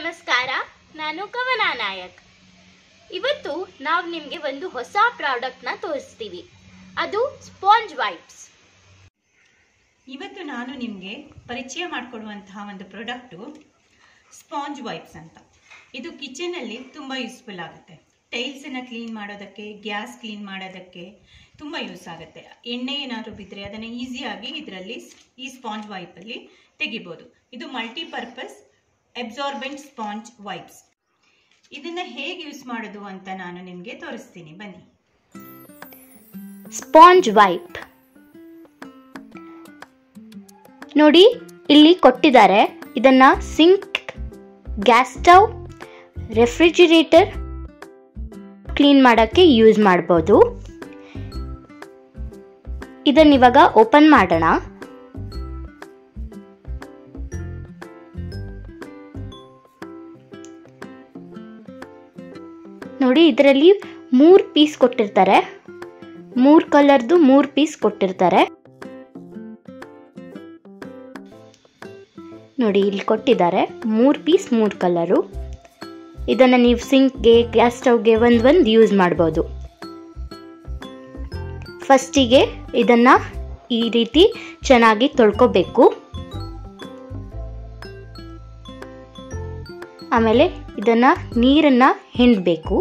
ನಮಸ್ಕಾರ ನಾನು ಕವನ ನಾಯಕ್ ಇವತ್ತು ನಾವು ನಿಮಗೆ ಒಂದು ಹೊಸ ಪ್ರಾಡಕ್ಟ್ನ ತೋರಿಸ್ತೀವಿ ಅದು ಸ್ಪಾಂಜ್ ವೈಪ್ಸ್ ಇವತ್ತು ನಾನು ನಿಮಗೆ ಪರಿಚಯ ಮಾಡಿಕೊಡುವಂತಹ ಒಂದು ಪ್ರಾಡಕ್ಟು ಸ್ಪಾಂಜ್ ವೈಪ್ಸ್ ಅಂತ ಇದು ಕಿಚನಲ್ಲಿ ತುಂಬ ಯೂಸ್ಫುಲ್ ಆಗುತ್ತೆ ಟೈಲ್ಸನ್ನು ಕ್ಲೀನ್ ಮಾಡೋದಕ್ಕೆ ಗ್ಯಾಸ್ ಕ್ಲೀನ್ ಮಾಡೋದಕ್ಕೆ ತುಂಬ ಯೂಸ್ ಆಗುತ್ತೆ ಎಣ್ಣೆ ಏನಾದರೂ ಬಿದ್ದರೆ ಅದನ್ನು ಈಸಿಯಾಗಿ ಇದರಲ್ಲಿ ಈ ಸ್ಪಾಂಜ್ ವೈಪಲ್ಲಿ ತೆಗಿಬೋದು ಇದು ಮಲ್ಟಿಪರ್ಪಸ್ ಅಬ್ಸಾರ್ಬೆಂಟ್ ಸ್ಪಾಂಜ್ ವೈಪ್ಸ್ ಇದನ್ನು ಹೇಗೆ ಯೂಸ್ ಮಾಡೋದು ಅಂತ ನಾನು ನಿಮಗೆ ತೋರಿಸ್ತೀನಿ ಬನ್ನಿ ಸ್ಪಾಂಜ್ ವೈಪ್ ನೋಡಿ ಇಲ್ಲಿ ಕೊಟ್ಟಿದ್ದಾರೆ ಇದನ್ನ sink gas stove refrigerator clean ಮಾಡೋಕ್ಕೆ ಯೂಸ್ ಮಾಡ್ಬೋದು ಇದನ್ನ ಇವಾಗ ಓಪನ್ ಮಾಡೋಣ ನೋಡಿ ಇದರಲ್ಲಿ ಮೂರು ಪೀಸ್ ಕೊಟ್ಟಿರ್ತಾರೆ ಮೂರು ಕಲರ್ದು ಮೂರು ಪೀಸ್ ಕೊಟ್ಟಿರ್ತಾರೆ ನೋಡಿ ಇಲ್ಲಿ ಕೊಟ್ಟಿದ್ದಾರೆ ಮೂರು ಪೀಸ್ ಮೂರು ಕಲರು ಇದನ್ನು ನೀವು ಸಿಂಕ್ಗೆ ಗ್ಯಾಸ್ ಸ್ಟವ್ಗೆ ಒಂದು ಒಂದು ಯೂಸ್ ಮಾಡ್ಬೋದು ಫಸ್ಟಿಗೆ ಇದನ್ನು ಈ ರೀತಿ ಚೆನ್ನಾಗಿ ತೊಳ್ಕೊಬೇಕು ಆಮೇಲೆ ಇದನ್ನು ನೀರನ್ನು ಹಿಂಡಬೇಕು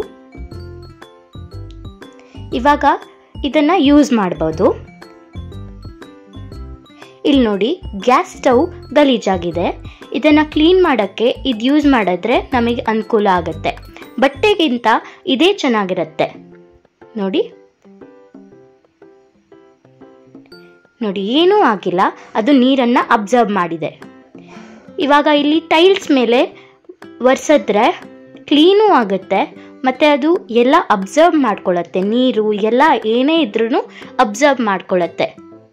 ಇವಾಗ ಇದನ್ನು ಯೂಸ್ ಮಾಡ್ಬೋದು ಇಲ್ಲಿ ನೋಡಿ ಗ್ಯಾಸ್ ಸ್ಟವ್ ಗಲೀಜಾಗಿದೆ ಇದನ್ನು ಕ್ಲೀನ್ ಮಾಡೋಕ್ಕೆ ಇದು ಯೂಸ್ ಮಾಡಿದ್ರೆ ನಮಗೆ ಅನುಕೂಲ ಆಗುತ್ತೆ ಬಟ್ಟೆಗಿಂತ ಇದೇ ಚೆನ್ನಾಗಿರುತ್ತೆ ನೋಡಿ ನೋಡಿ ಏನೂ ಆಗಿಲ್ಲ ಅದು ನೀರನ್ನು ಅಬ್ಸರ್ವ್ ಮಾಡಿದೆ ಇವಾಗ ಇಲ್ಲಿ ಟೈಲ್ಸ್ ಮೇಲೆ ಒರೆಸಿದ್ರೆ ಕ್ಲೀನೂ ಆಗುತ್ತೆ ಮತ್ತು ಅದು ಎಲ್ಲ ಅಬ್ಸರ್ವ್ ಮಾಡ್ಕೊಳ್ಳುತ್ತೆ ನೀರು ಎಲ್ಲ ಏನೇ ಇದ್ರೂ ಅಬ್ಸರ್ವ್ ಮಾಡ್ಕೊಳ್ಳುತ್ತೆ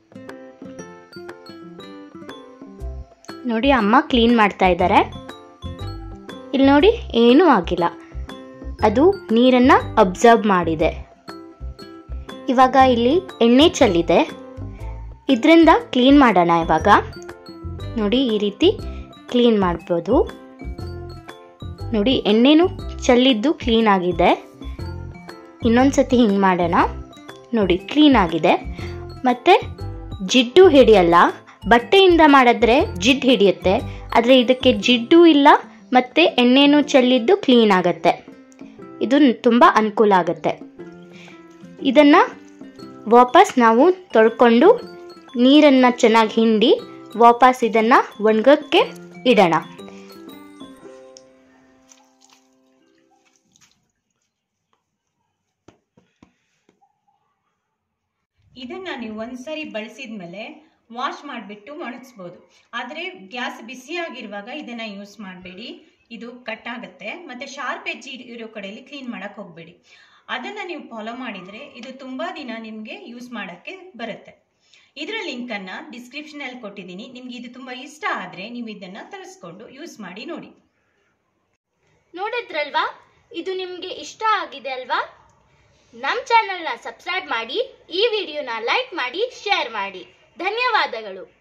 ನೋಡಿ ಅಮ್ಮ ಕ್ಲೀನ್ ಮಾಡ್ತಾ ಇದ್ದಾರೆ ಇಲ್ಲಿ ನೋಡಿ ಏನೂ ಆಗಿಲ್ಲ ಅದು ನೀರನ್ನು ಅಬ್ಸರ್ವ್ ಮಾಡಿದೆ ಇವಾಗ ಇಲ್ಲಿ ಎಣ್ಣೆ ಚೆಲ್ಲಿದೆ ಇದರಿಂದ ಕ್ಲೀನ್ ಮಾಡೋಣ ಇವಾಗ ನೋಡಿ ಈ ರೀತಿ ಕ್ಲೀನ್ ಮಾಡ್ಬೋದು ನೋಡಿ ಎಣ್ಣೆನೂ ಚೆಲ್ಲಿದ್ದು ಕ್ಲೀನ್ ಆಗಿದೆ ಇನ್ನೊಂದು ಸತಿ ಹಿಂಗೆ ಮಾಡೋಣ ನೋಡಿ ಕ್ಲೀನ್ ಆಗಿದೆ ಮತ್ತು ಜಿಡ್ಡು ಹಿಡಿಯಲ್ಲ ಬಟ್ಟೆಯಿಂದ ಮಾಡಿದ್ರೆ ಜಿಡ್ಡು ಹಿಡಿಯುತ್ತೆ ಆದರೆ ಇದಕ್ಕೆ ಜಿಡ್ಡು ಇಲ್ಲ ಮತ್ತು ಎಣ್ಣೆನೂ ಚೆಲ್ಲಿದ್ದು ಕ್ಲೀನ್ ಆಗುತ್ತೆ ಇದು ತುಂಬ ಅನುಕೂಲ ಆಗುತ್ತೆ ಇದನ್ನು ವಾಪಸ್ ನಾವು ತೊಳ್ಕೊಂಡು ನೀರನ್ನು ಚೆನ್ನಾಗಿ ಹಿಂಡಿ ವಾಪಸ್ ಇದನ್ನು ಒಣಗಕ್ಕೆ ಇಡೋಣ ಇದನ್ನ ನೀವು ಒಂದ್ಸರಿ ಬಳಸಿದ ಮೇಲೆ ವಾಶ್ ಮಾಡಿಬಿಟ್ಟು ಒಣಗಿಸ್ಬೋದು ಆದರೆ ಗ್ಯಾಸ್ ಬಿಸಿಯಾಗಿರುವಾಗ ಇದನ್ನ ಯೂಸ್ ಮಾಡಬೇಡಿ ಇದು ಕಟ್ ಆಗುತ್ತೆ ಮತ್ತೆ ಶಾರ್ಪ್ ಎಜ್ ಇರೋ ಕಡೆಯಲ್ಲಿ ಕ್ಲೀನ್ ಮಾಡಕ್ ಹೋಗಬೇಡಿ ಅದನ್ನ ನೀವು ಫಾಲೋ ಮಾಡಿದ್ರೆ ಇದು ತುಂಬಾ ದಿನ ನಿಮಗೆ ಯೂಸ್ ಮಾಡಕ್ಕೆ ಬರುತ್ತೆ ಇದರ ಲಿಂಕ್ ಅನ್ನ ಡಿಸ್ಕ್ರಿಪ್ಷನ್ ಅಲ್ಲಿ ಕೊಟ್ಟಿದ್ದೀನಿ ನಿಮ್ಗೆ ಇದು ತುಂಬಾ ಇಷ್ಟ ಆದ್ರೆ ನೀವು ಇದನ್ನ ತರಿಸ್ಕೊಂಡು ಯೂಸ್ ಮಾಡಿ ನೋಡಿ ನೋಡಿದ್ರಲ್ವಾ ಇದು ನಿಮಗೆ ಇಷ್ಟ ಆಗಿದೆ ಅಲ್ವಾ ನಮ್ಮ ಚಾನಲ್ನ ಸಬ್ಸ್ಕ್ರೈಬ್ ಮಾಡಿ ಈ ವಿಡಿಯೋನ ಲೈಕ್ ಮಾಡಿ ಶೇರ್ ಮಾಡಿ ಧನ್ಯವಾದಗಳು